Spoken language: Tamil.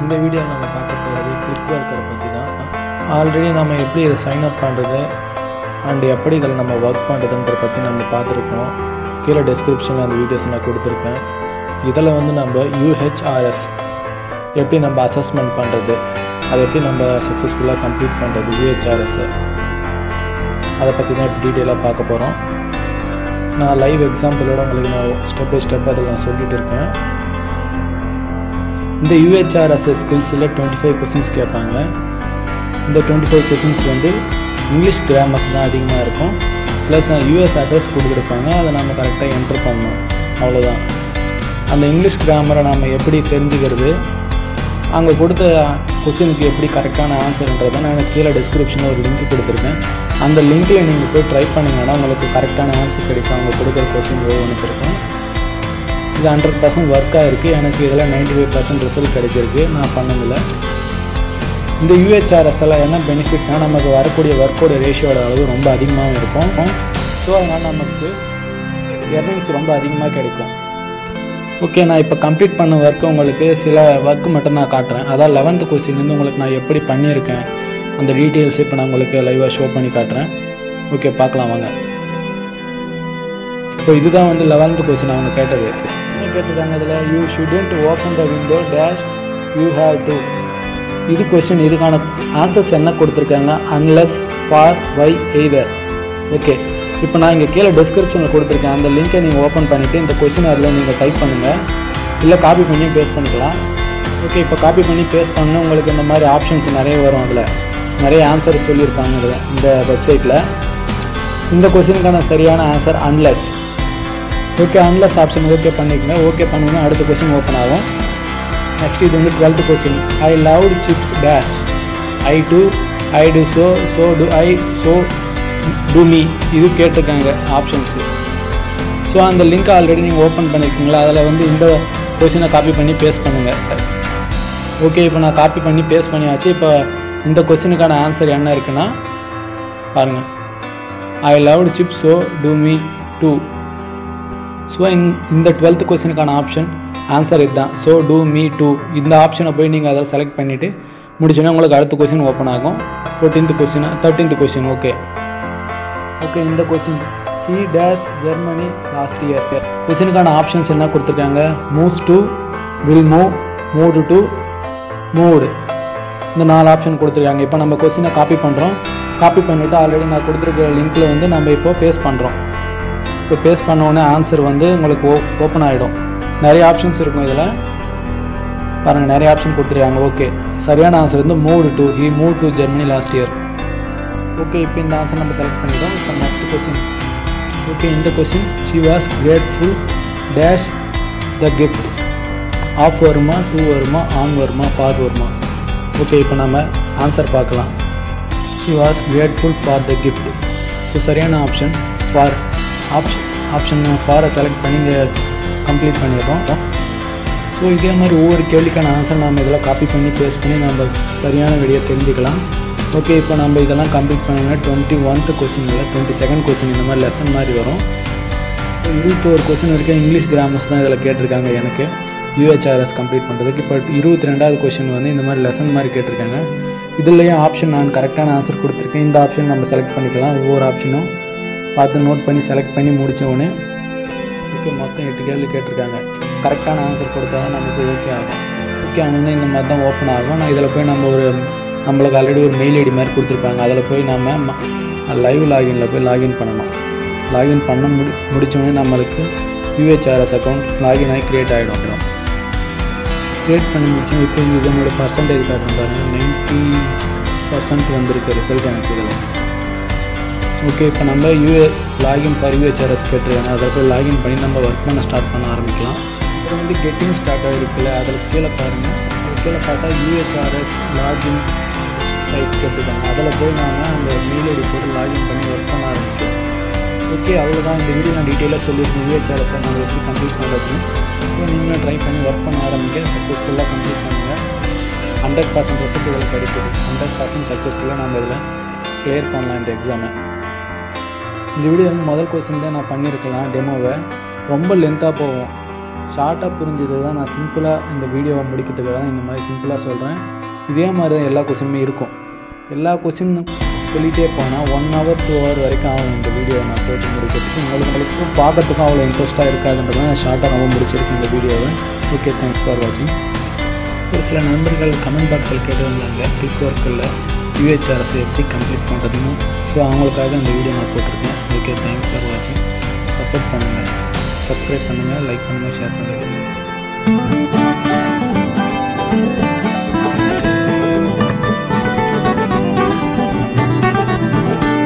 இந்த வீடியோவில் நம்ம பார்க்க போகிறது கிளிக் ஒர்க்கரை பற்றி தான் ஆல்ரெடி நம்ம எப்படி இதை சைன் அப் பண்ணுறது அண்ட் எப்படி இதில் நம்ம ஒர்க் பண்ணுறதுன்ற பற்றி நம்ம பார்த்துருக்கோம் கீழே டெஸ்கிரிப்ஷனில் அந்த வீடியோஸ் நான் கொடுத்துருக்கேன் இதில் வந்து நம்ம யூஹெச்ஆர்எஸ் எப்படி நம்ம அசஸ்மெண்ட் பண்ணுறது அதை எப்படி நம்ம சக்ஸஸ்ஃபுல்லாக கம்ப்ளீட் பண்ணுறது யூஹெச்ஆர்எஸ்ஸை அதை பற்றி தான் இப்போ டீட்டெயிலாக பார்க்க போகிறோம் நான் லைவ் எக்ஸாம்பிளோட உங்களுக்கு நான் ஸ்டெப் பை ஸ்டெப் அதில் நான் சொல்லிட்டு இருக்கேன் இந்த யூஹெச்ஆர்எஸ்எஸ் ஸ்கில்ஸில் டுவெண்ட்டி ஃபைவ் கொஸ்டின்ஸ் கேட்பாங்க இந்த டுவெண்ட்டி ஃபைவ் கொஸ்டின்ஸ் வந்து இங்கிலீஷ் கிராமர்ஸ் தான் அதிகமாக இருக்கும் ப்ளஸ் யூஎஸ் அட்ரஸ் கொடுத்துருப்பாங்க அதை நம்ம கரெக்டாக என்டர் பண்ணணும் அவ்வளோதான் அந்த இங்கிலீஷ் கிராமரை நம்ம எப்படி தெரிஞ்சுக்கிறது அங்கே கொடுத்த கொஸ்டினுக்கு எப்படி கரெக்டான ஆன்சர்ன்றதை நான் கீழே டிஸ்கிரிப்ஷனில் ஒரு லிங்க் கொடுத்துருக்கேன் அந்த லிங்க்கில் நீங்கள் போய் ட்ரை பண்ணிங்கன்னா உங்களுக்கு கரெக்டான ஆன்சர் கிடைக்கும் அவங்க கொடுக்குற கொஸ்டின் ஒவ்வொன்று இருக்கும் இது ஹண்ட்ரட் பர்சன்ட் ஒர்க் ஆகிருக்கு எனக்கு இதில் நைன்டி ஃபைவ் பர்சன்ட் ரிசல்ட் கிடைச்சிருக்கு நான் பண்ணதில் இந்த யூஹெச்ஆர்எஸ் எல்லாம் என்ன பெனிஃபிட்னா நமக்கு வரக்கூடிய ஒர்க்கோட ரேஷியோட அளவு ரொம்ப அதிகமாகவும் இருக்கும் ஸோ அதனால் நமக்கு எர்னிங்ஸ் ரொம்ப அதிகமாக கிடைக்கும் ஓகே நான் இப்போ கம்ப்ளீட் பண்ண ஒர்க்கு உங்களுக்கு சில ஒர்க்கு மட்டும் நான் காட்டுறேன் அதாவது லெவன்த்து கொஸ்டின்லேருந்து உங்களுக்கு நான் எப்படி பண்ணியிருக்கேன் அந்த டீட்டெயில்ஸ் இப்போ நான் உங்களுக்கு லைவாக ஷோ பண்ணி காட்டுறேன் ஓகே பார்க்கலாம் வாங்க இப்போ இதுதான் வந்து லெவன்த்து கொஸ்டின் அவங்க கேட்டது என்ன கேட்டிருக்காங்க இதில் you shouldn't open the window dash you have to இது கொஸ்டின் இதுக்கான ஆன்சர்ஸ் என்ன கொடுத்துருக்காங்க unless for why either okay இப்போ நான் இங்கே கீழே டிஸ்கிரிப்ஷனில் கொடுத்துருக்கேன் அந்த லிங்க்கை நீங்கள் ஓப்பன் பண்ணிவிட்டு இந்த கொஸ்டின் அதில் நீங்கள் டைப் பண்ணுங்கள் இல்லை காப்பி பண்ணி பேஸ்ட் பண்ணிக்கலாம் ஓகே இப்போ காப்பி பண்ணி பேஸ்ட் பண்ணால் உங்களுக்கு இந்த மாதிரி ஆப்ஷன்ஸ் நிறைய வரும் அதில் நிறைய ஆன்சர் சொல்லியிருப்பாங்க இதில் இந்த வெப்சைட்டில் இந்த கொஸ்டினுக்கான சரியான answer unless okay unless option okay பண்ணிக்கங்க ஓகே பண்ணணும்னா அடுத்த கொஸ்டின் ஓப்பன் ஆகும் நெக்ஸ்ட் இது வந்து twelfth question I love chips dash I to I to so so to I so to me இது கேட்டிருக்காங்க ஆப்ஷன்ஸு ஸோ அந்த லிங்க் ஆல்ரெடி நீங்கள் ஓப்பன் பண்ணியிருக்கீங்களா அதில் வந்து இந்த கொஸ்டினை காப்பி பண்ணி பேஸ்ட் பண்ணுங்கள் ஓகே இப்போ நான் காப்பி பண்ணி பேஸ்ட் பண்ணியாச்சு இப்போ இந்த கொஸ்டினுக்கான ஆன்சர் என்ன இருக்குன்னா பாருங்கள் I love chip so to me too ஸோ இந்த டுவெல்த் கொஸ்டினுக்கான ஆப்ஷன் ஆன்சர் இதுதான் ஸோ டூ மீ டூ இந்த ஆப்ஷனை போய் நீங்கள் அதை செலக்ட் பண்ணிவிட்டு முடிச்சோன்னே உங்களுக்கு அடுத்த கொஸ்டின் ஓப்பன் ஆகும் fourteenth question thirteenth question okay okay இந்த question he dash Germany last year கொஸ்டினுக்கான ஆப்ஷன்ஸ் என்ன கொடுத்துருக்காங்க moves to will move move to moved இந்த நாலு ஆப்ஷன் கொடுத்துருக்காங்க இப்போ நம்ம கொஸ்டினை காப்பி பண்ணுறோம் காப்பி பண்ணிவிட்டு ஆல்ரெடி நான் கொடுத்துருக்க லிங்க்கில் வந்து நம்ம இப்போ பேஸ்ட் பண்ணுறோம் இப்போ பேஸ்ட் பண்ண உடனே ஆன்சர் வந்து உங்களுக்கு ஓ ஓப்பன் ஆகிடும் நிறைய ஆப்ஷன்ஸ் இருக்கும் இதில் பாருங்கள் நிறைய ஆப்ஷன் கொடுத்துருக்காங்க ஓகே சரியான ஆன்சர் வந்து move to he move to Germany last year okay இப்போ இந்த ஆன்சர் நம்ம செலக்ட் பண்ணிட்டோம் இப்போ நெக்ஸ்ட் கொஸ்டின் ஓகே இந்த question she was grateful dash the gift of வருமா டூ வருமா ஆன் வருமா ஃபார் வருமா ஓகே இப்போ நம்ம ஆன்சர் பார்க்கலாம் she was grateful for the gift so சரியான ஆப்ஷன் ஃபார் ஆப்ஷன் ஆப்ஷன் ஃபாரை செலக்ட் பண்ணி இங்கே கம்ப்ளீட் பண்ணிடுறோம் ஸோ இதே மாதிரி ஒவ்வொரு கேள்விக்கான ஆன்சர் நம்ம இதெல்லாம் காப்பி பண்ணி பேஸ்ட் பண்ணி நம்ம சரியான விடையை தெரிஞ்சுக்கலாம் ஓகே இப்போ நம்ம இதெல்லாம் கம்ப்ளீட் பண்ணோம்னா டுவெண்ட்டி ஒன்த்து கொஸ்டின் இல்லை டுவெண்ட்டி செகண்ட் கொஸ்டின் இந்த மாதிரி லெசன் மாதிரி வரும் இருபத்தோரு கொஸ்டின் வரைக்கும் இங்கிலீஷ் கிராமர்ஸ் தான் இதில் கேட்டிருக்காங்க எனக்கு யூஹெச்ஆர்எஸ் கம்ப்ளீட் பண்ணுறதுக்கு இப்போ இருபத்தி ரெண்டாவது கொஸ்டின் வந்து இந்த மாதிரி லெசன் மாதிரி கேட்டிருக்காங்க இதுலேயும் ஆப்ஷன் நான் கரெக்டான ஆன்சர் கொடுத்துருக்கேன் இந்த ஆப்ஷன் நம்ம செலக்ட் பண்ணிக்கலாம் ஒவ்வொரு ஆப்ஷனும் பார்த்து நோட் பண்ணி செலக்ட் பண்ணி முடித்த உடனே ஓகே மொத்தம் எட்டு கேள்வி கேட்டிருக்காங்க கரெக்டான ஆன்சர் கொடுத்தா தான் நமக்கு ஓகே ஆகும் ஓகே ஆனோடனே இந்த மாதிரி தான் ஓப்பன் ஆகும் நான் இதில் போய் நம்ம ஒரு நம்மளுக்கு ஆல்ரெடி ஒரு மெயில் ஐடி மாதிரி கொடுத்துருப்பாங்க அதில் போய் நம்ம லைவ் லாகினில் போய் லாகின் பண்ணணும் லாகின் பண்ண முடி முடித்தோடனே நம்மளுக்கு யூஹெச்ஆர்எஸ் அக்கௌண்ட் லாகின் ஆகி க்ரியேட் ஆகிடும் க்ரியேட் பண்ணி முடிச்சோம் இப்போ இதனோட பர்சன்டேஜ் காட்டுறோம் பாருங்கள் நைன்ட்டி பர்சன்ட் வந்திருக்கு ரிசல்ட் எனக்கு இதில் ஓகே இப்போ நம்ம யூஏ லாகின் ஃபார் யூஹெச்ஆர்எஸ் கேட்டிருக்காங்க அதில் போய் லாகின் பண்ணி நம்ம ஒர்க் பண்ண ஸ்டார்ட் பண்ண ஆரம்பிக்கலாம் இப்போ வந்து கெட்டிங் ஸ்டார்ட் ஆகிருக்குல்ல அதில் கீழே பாருங்கள் அது கீழே பார்த்தா யூஹெச்ஆர்எஸ் லாகின் சைட் கேட்டிருக்காங்க அதில் போய் நாங்கள் அந்த மெயில் ஐடி போட்டு லாகின் பண்ணி ஒர்க் பண்ண ஆரம்பிக்கிறோம் ஓகே அவ்வளோதான் இந்த வீடியோ நான் டீட்டெயிலாக சொல்லியிருக்கேன் யூஹெச்ஆர்எஸ் நம்ம எப்படி கம்ப்ளீட் பண்ணுறதுன்னு ஸோ நீங்களும் ட்ரை பண்ணி ஒர்க் பண்ண ஆரம்பிக்க சக்ஸஸ்ஃபுல்லாக கம்ப்ளீட் பண்ணுங்கள் ஹண்ட்ரட் பர்சன்ட் ரிசல்ட் இதில் கிடைக்குது ஹண்ட்ரட் பர்சன்ட் சக்ஸஸ்ஃபுல்லாக நம்ம இதில் கிளியர் பண்ணலாம் இந்த எக்ஸாமை இந்த வீடியோ வந்து முதல் கொஸ்டின் தான் நான் பண்ணியிருக்கலாம் டெமோவை ரொம்ப லென்த்தாக போகும் ஷார்ட்டாக புரிஞ்சது தான் நான் சிம்பிளாக இந்த வீடியோவை முடிக்கிறதுக்காக தான் இந்த மாதிரி சிம்பிளாக சொல்கிறேன் இதே மாதிரி தான் எல்லா கொஸ்டினுமே இருக்கும் எல்லா கொஸ்டின் சொல்லிகிட்டே போனால் ஒன் ஹவர் டூ ஹவர் வரைக்கும் ஆகும் இந்த வீடியோவை நான் போட்டு முடிக்கிறதுக்கு உங்களுக்கு உங்களுக்கு பார்க்கறதுக்கும் அவ்வளோ இன்ட்ரெஸ்ட்டாக இருக்காதுன்றது நான் ஷார்ட்டாக ரொம்ப முடிச்சிருக்கேன் இந்த வீடியோவை ஓகே தேங்க்ஸ் ஃபார் வாட்சிங் ஒரு சில நண்பர்கள் கமெண்ட் பாக்ஸில் கேட்டிருந்தாங்க குயிக் ஒர்க்கில் யூஹெச்ஆர்எஸ் எப்படி கம்ப்ளீட் பண்ணுறதுன்னு ஸோ அவங்களுக்காக இந்த வீடியோ நான் போட்டிருக்கேன் ஓகே தேங்க்ஸ் ஃபார் வாட்சிங் சப்போர்ட் பண்ணுங்கள் சப்ஸ்கிரைப் பண்ணுங்கள் லைக் பண்ணுங்கள் ஷேர் பண்ணுங்கள்